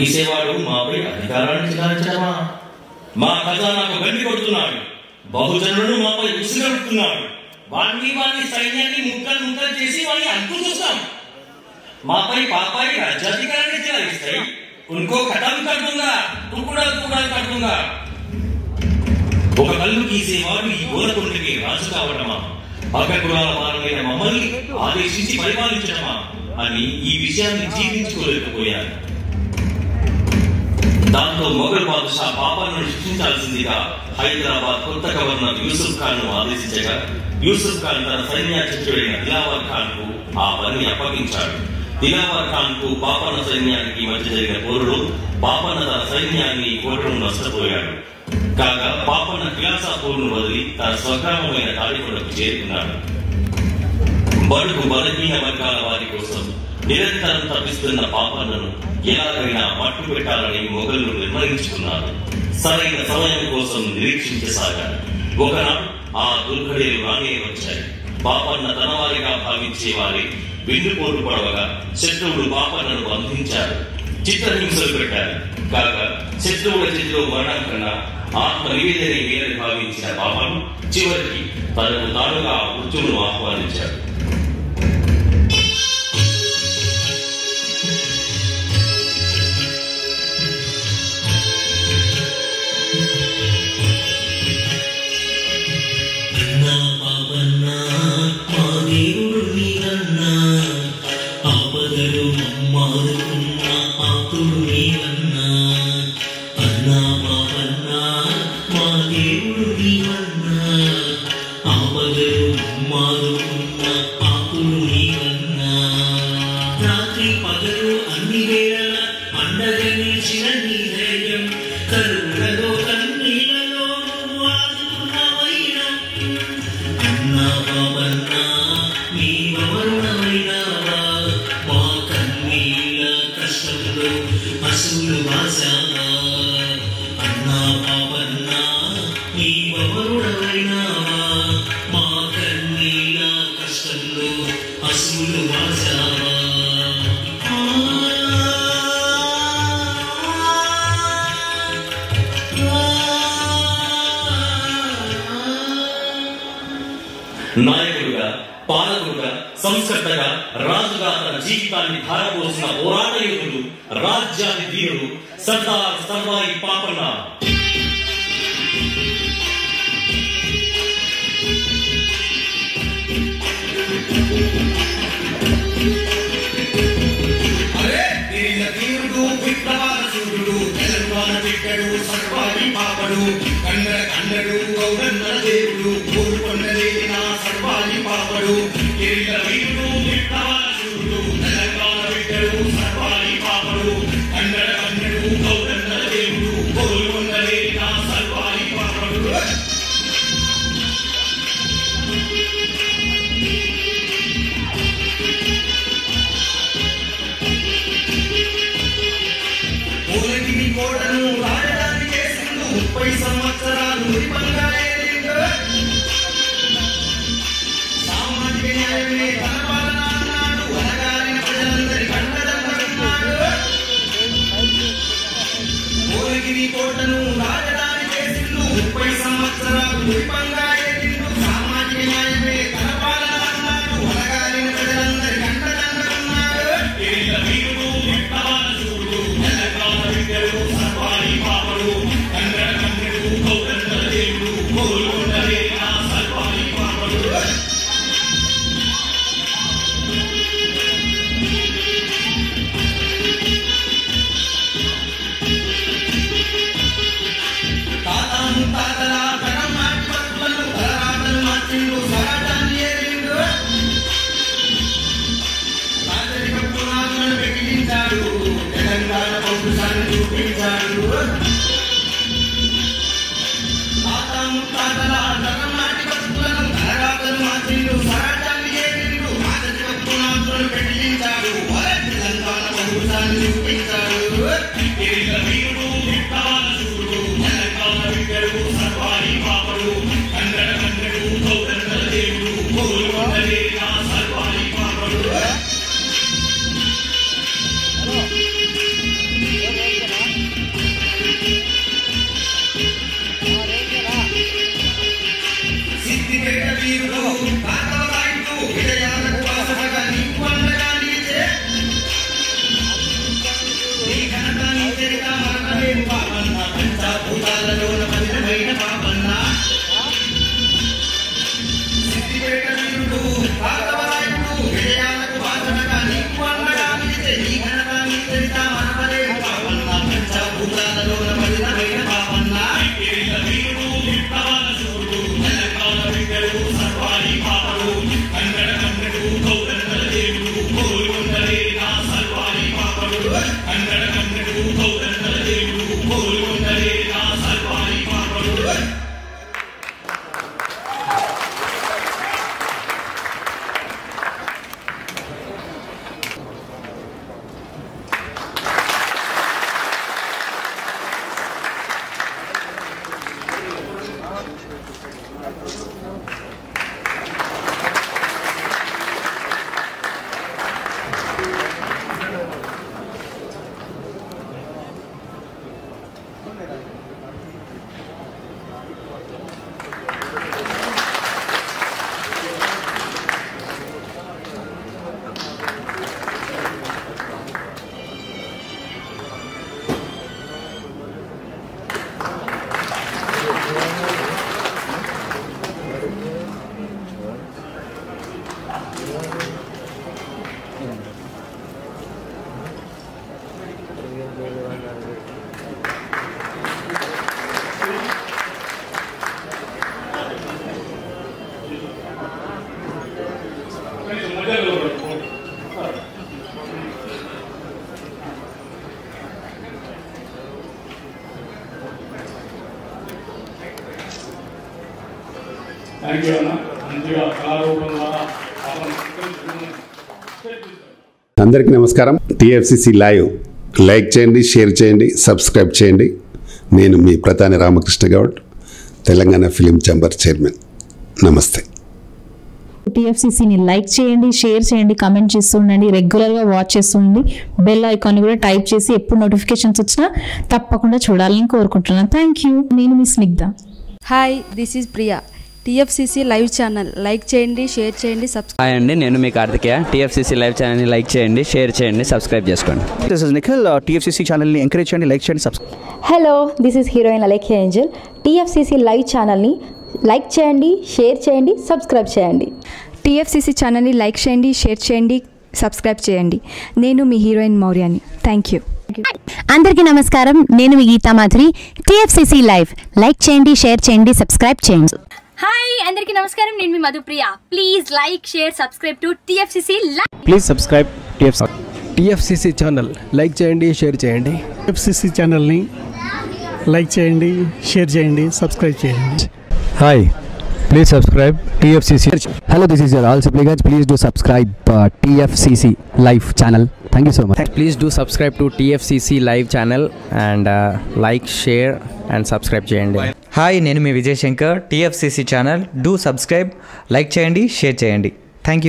గీసేవాడు మాపై అధికారాన్ని చెలాయించడమా మా ఖజానాకు గండి కొడుతున్నాడు బహుజనులను మాపై ఉసిగడుతున్నాడు వాడిని వాడి సైన్యాన్ని ముక్కలు ముక్కలు చేసి వాడిని అంతు చూస్తాం మాపై పాపాయి రాజ్యాధికారాన్ని చెలాయిస్తాయి ఇంకో కథం కడుతుందా టుకుడా టుకుడా కడుతుందా ఒక కళ్ళు గీసేవాడు ఈ గోలకొండకి రాజు కావడమా అగ్రకులాల వారమైన మమ్మల్ని ఆదేశించి పరిపాలించడమా అని ఈ విషయాన్ని జీవించుకోలేకపోయాను దాంతో మొఘల్ బాదుషా పాపాలను శిక్షించాల్సిందిగా హైదరాబాద్ కొత్త గవర్నర్ యూసుఫ్ ఖాన్ ను ఆదేశించగా యూసుఫ్ ఖాన్ తన సైన్యాధ్యక్షుడైన దిలావర్ ఖాన్ కు ఆ పని అప్పగించాడు దిలావర్ ఖాన్ కు పాపన్న సైన్యానికి మధ్య జరిగిన పోరులో పాపన్న తన సైన్యాన్ని కోటను నష్టపోయాడు కాగా పాపన్న కిలాసాపూర్ను వదిలి తన స్వగ్రామమైన తాడికొండకు చేరుకున్నాడు బడుగు బలహీన వర్గాల వారి కోసం నిరంతరం తప్పిస్తున్న పాపన్నను ఎలాగైనా మట్టు పెట్టాలని మొఘలు నిర్ణయించుకున్నారు సరైన సమయం కోసం నిరీక్షించసాగారు ఒకనాడు ఆ దుర్ఘడియలు రానే వచ్చాయి పాపన్న తనవారిగా భావించే వారి విండుపోటు పడవగా శత్రువులు పాపన్నను బంధించారు చిత్రహింసలు పెట్టారు కాగా శత్రువుల చేతిలో మరణం కన్నా ఆత్మ నివేదన వేరే భావించిన పాపను చివరికి తనకు తానుగా మృత్యువును ఆహ్వానించాడు అన్నా పాపన్నా మా దేవుడు నీవన్నా ఆపదలు మమ్మాదుకున్న ఆతుడు నీవన్నా అన్నా పాపన్నా మా దేవుడు నీవన్నా ఆపదలు మమ్మాదుకున్న ఆతుడు నీవన్నా రాత్రి పగలు అన్ని వేళల అండగా నిలిచిన నీ ధైర్యం కరువులలో కన్నీళ్ళలో నువ్వు ఆదుకున్నవైనా అన్నా బాబన్నా నీ వరుణమైనావా మా కన్నీళ్ళ కష్టంలో అసులు వాసావా అన్నా బాబన్నా నీ వరుణమైనావా మా కన్నీళ్ళ కష్టంలో అసులు వాసావా నాయకుడుగా పాలకుడుగా సంస్కర్తగా రాజుగా తన జీవితాన్ని ధారపోసిన పోరాట యోధుడు రాజ్యాన్ని ధీరుడు సర్దార్ సర్వాయి పాపన్న అరే వీర వీరుడు విప్లవాల సూర్యుడు తెలంగాణ బిడ్డడు సర్వాణి పాపడు కన్నడ కన్నడు గౌరన్నల దేవుడు కోరుకొండలేన సర్వాణి పాపడు వీర వీరుడు విప్లవాల సూర్యుడు తెలంగాణ బిడ్డడు సర్వాణి పాపడు కన్నడ కన్నడు గౌరన్నల దేవుడు కోరుకొండలేన సర్వాణి పాపడు పూలగిరి కోటను రాజధాని చేసిండు ముప్పై సంవత్సరాలు మురిపంగా ఏలిండు. సామాజిక న్యాయమే తన పాలన అన్నాడు అనగారిన ప్రజలందరి కండదండకున్నాడు పూలగిరి కోటను రాజధాని చేసిండు ముప్పై సంవత్సరాలు మురిపంగా ఏలిండు. సామాజిక న్యాయమే తన పాలన అన్నాడు అనగారిన ప్రజలందరి కండదండకున్నాడు వీర వీరుడు విప్లవాల చూడు తెలంగాణ బిడ్డడు సర్వాణి పాపడు కన్నడ కన్నడు గౌరన్నల దేవుడు కోరుకొండలే నా సర్వాణి పాపడు తాతాను తాతల తరం నాటి పట్టులను తలరాతలు మార్చిండు సరాటాన్ని ఏరిండు రాజరిక పునాదులను పెట్టించాడు తెలంగాణ పౌరుషాన్ని చూపించాడు తాతాను తాతల తరం నాటి పట్టులను తలరాతలు మార్చిండు సరాటాన్ని ఏరిండు రాజరిక పునాదులను పెట్టించాడు తెలంగాణ పౌరుషాన్ని చూపించాడు వీర వీరుడు విప్లవాల చూడు తెలంగాణ బిడ్డడు సర్వాణి పాపడు కన్నడ కన్నడు గౌరన్నల దేవుడు కోరుకొండలే నా సర్వాణి పాపడు Hello. థ్యాంక్ యూ అన్న మంచిగా కళారూపం ద్వారా అతను అందరికీ నమస్కారం టిఎఫ్సిసి లైవ్ లైక్ చేయండి షేర్ చేయండి సబ్స్క్రైబ్ చేయండి నేను మీ ప్రధాని Ramakrishna Goud Telangana film chamber chairman నమస్తే టీఎఫ్సీసీని లైక్ చేయండి షేర్ చేయండి కమెంట్ చేస్తూ ఉండండి రెగ్యులర్గా వాచ్ చేస్తూ ఉండండి బెల్ ఐకాన్ కూడా టైప్ చేసి ఎప్పుడు నోటిఫికేషన్స్ వచ్చినా తప్పకుండా చూడాలని కోరుకుంటున్నాను థ్యాంక్ యూ నేను మీ Snigdha hi this is Priya TFCC live channel like చేయండి షేర్ చేయండి సబ్స్క్రైబ్ హాయ్ అండి నేను మీ కార్తికేయ టీఎఫ్సీసీ లైవ్ ఛానల్ని లైక్ చేయండి షేర్ చేయండి సబ్స్క్రైబ్ చేసుకోండి దిస్ ఇస్ నిఖిల్ టీఎఫ్సీసీ ఛానల్ని ఎంకరేజ్ చేయండి లైక్ చేయండి subscribe hello this is heroine Alekhya Angel TFCC live ఛానల్ని లైక్ చేయండి షేర్ చేయండి సబ్స్క్రైబ్ చేయండి టీఎఫ్సిసి ఛానల్ని లైక్ చేయండి షేర్ చేయండి సబ్స్క్రైబ్ చేయండి నేను మీ హీరోయిన్ మౌర్యాని థ్యాంక్ యూ అందరికీ నమస్కారం నేను మీ Geetha Madhuri TFCC live like చేయండి షేర్ చేయండి సబ్స్క్రైబ్ చేయండి హాయ్ అందరికీ నమస్కారం నేను మీ Madhupriya please like share subscribe to TFCC please subscribe TFC TFCC channel like చేయండి షేర్ చేయండి ఎఫ్సిసి ఛానల్ని లైక్ చేయండి షేర్ చేయండి సబ్స్క్రైబ్ చేయండి hi please subscribe TFCC hello this is యర్ ఆల్ సిప్లిగన్స్ please do subscribe TFCC live channel thank you so much please do subscribe to TFCC live channel and like share and subscribe చేయండి hi నేను మీ Vijay Shankar TFCC channel do subscribe like చేయండి share చేయండి thank you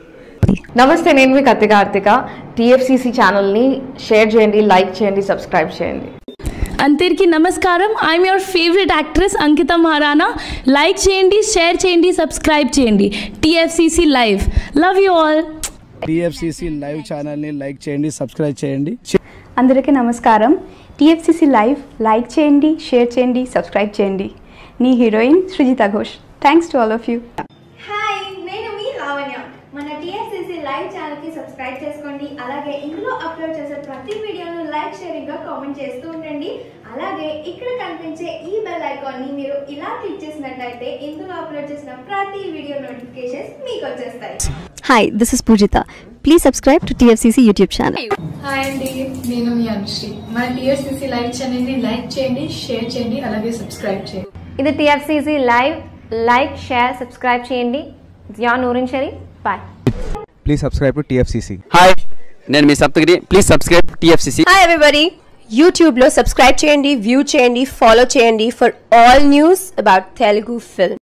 నమస్తే నేను మీ Kathi Karthika TFCC ఛానల్ని share చేయండి లైక్ చేయండి సబ్స్క్రైబ్ చేయండి అందరికీ నమస్కారం I'm your favourite actress Ankita Maharana like చేయండి షేర్ చేయండి సబ్స్క్రైబ్ చేయండి TFCC live love you all TFCC live ఛానల్ని లైక్ చేయండి సబ్స్క్రైబ్ చేయండి అందరికీ నమస్కారం టీఎఫ్సీసీ లైవ్ లైక్ చేయండి షేర్ చేయండి సబ్స్క్రైబ్ చేయండి నీ heroine Srijita Ghosh thanks to all of you hi నేను మీ లావణ్య మన టిఎఫ్సిసి లైవ్ ఛానల్ కి సబ్స్క్రైబ్ చేసుకోండి అలాగే ఇందులో అప్లోడ్ చేసే ప్రతి వీడియోను లైక్ షేరింగ్ గా కామెంట్ చేస్తూ ఉండండి అలాగే ఇక్కడ కనిపించే ఈ బెల్ ఐకాన్ ని మీరు ఇలా క్లిక్ చేసినట్లయితే ఇందులో అప్లోడ్ చేసిన ప్రతి వీడియో నోటిఫికేషన్స్ మీకు వచ్చేస్తాయి hi this is Poojitha please subscribe to TFCC YouTube channel hi అండి నేను మీ అనుశ్రీ మన టిఎఫ్సిసి లైవ్ ఛానల్ ని లైక్ చేయండి షేర్ చేయండి అలాగే సబ్స్క్రైబ్ చేయండి ఇది TFCC live like share subscribe చేయండి జియా Noorin Shari bye please subscribe to TFCC hi నేను మీ Saptagiri please subscribe TFCC hi everybody యూట్యూబ్లో సబ్స్క్రైబ్ చేయండి వ్యూ చేయండి ఫాలో చేయండి for all news about Telugu film